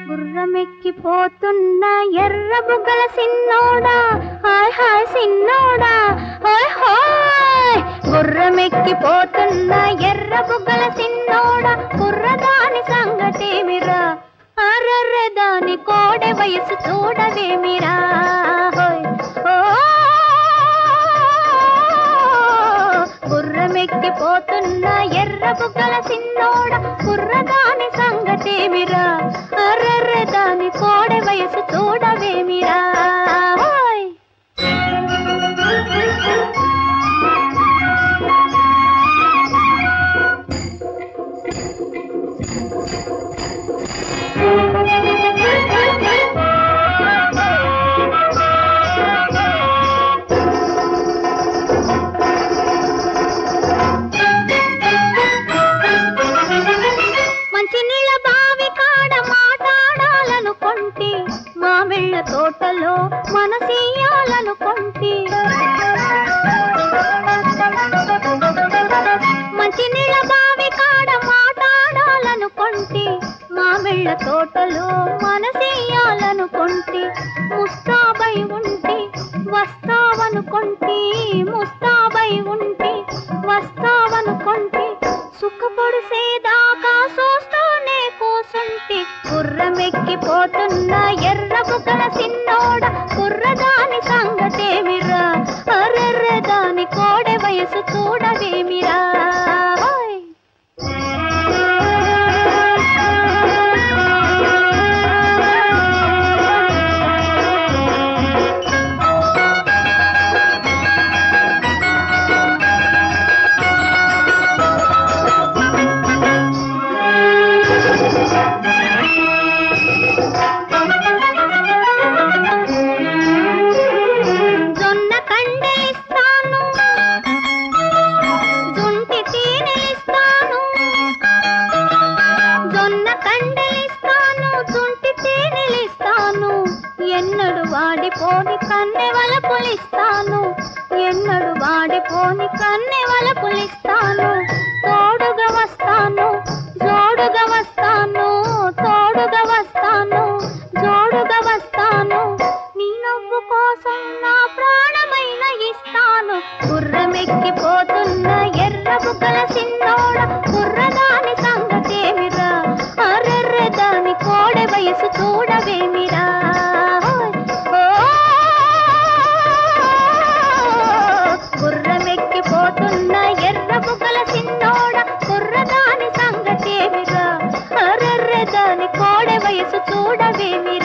గుర్రమెక్కిపోతున్న ఎర్ర బుగ్గల సిన్నోడా హాయ్ హాయ్ సిన్నోడా హాయ్ హాయ్ గుర్రమెక్కిపోతున్న ఎర్ర బుగ్గల సిన్నోడా కుర్రదాని సంగతేమిరా అర్రర్రె దాని కోడె వయసు చూడవేమిరా హోయ్ ఓ గుర్రమెక్కిపోతున్న ఎర్ర బుగ్గల సిన్నోడ కుర్రదాని సంగతేమిరా అర్రర్రె దాని కోడె వయసు చూడవేమిరా హోయ్ మంచి నీళ్ళ బావి కాడ మాట్లాడాలనుకుంటి మామిళ్ళ తోటలో మనసీయాలనుకుంటి మంచి నీళ్ళ బావి కాడ మాట్లాడాలనుకుంటి మామిళ్ళ తోటలో మనసీయాలనుకుంటి ముస్తాబై ఉంటి వస్తావనుకుంటి ముస్తాబై ఉంటి వస్తావనుకుంటి సుఖపడిసేదాకా చూస్తూనే కూసుంటి గుర్రమెక్కిపోతున్న ఎర్ర బుగ్గల సిన్నోడ కుర్రదాని సంగతేమిరా అర్రెర్ర దాని కోడె వయసు చూడవేమిరా హోయ్. జొన్న కండలిస్తాను జుంటి తేనెలిస్తాను జొన్న కండలిస్తాను జుంటి తేనెలిస్తాను ఎన్నడు వాడిపోని కన్నె వలపులిస్తాను ఎన్నడు వాడిపోని కన్నె వలపులిస్తాను తోడుగా వస్తాను జోడుగా వస్తాను తోడుగా వస్తాను జోడుగా వస్తాను నీ నవ్వు కోసం నా ప్రాణమైన ఇస్తాను గుర్రమెక్కిపోతున్న ఎర్ర బుగ్గల సిన్నోడ కుర్రదాని సంగతేమిరా అర్రెర్ర దాని కోడె వయసు చూడవేమిరా హోయ్. ఓ గుర్రమెక్కిపోతున్న ఎర్ర బుగ్గల సిన్నోడ కుర్రదాని సంగతేమిరా అర్రెర్ర దాని కోడె వయసు చూడవేమిరా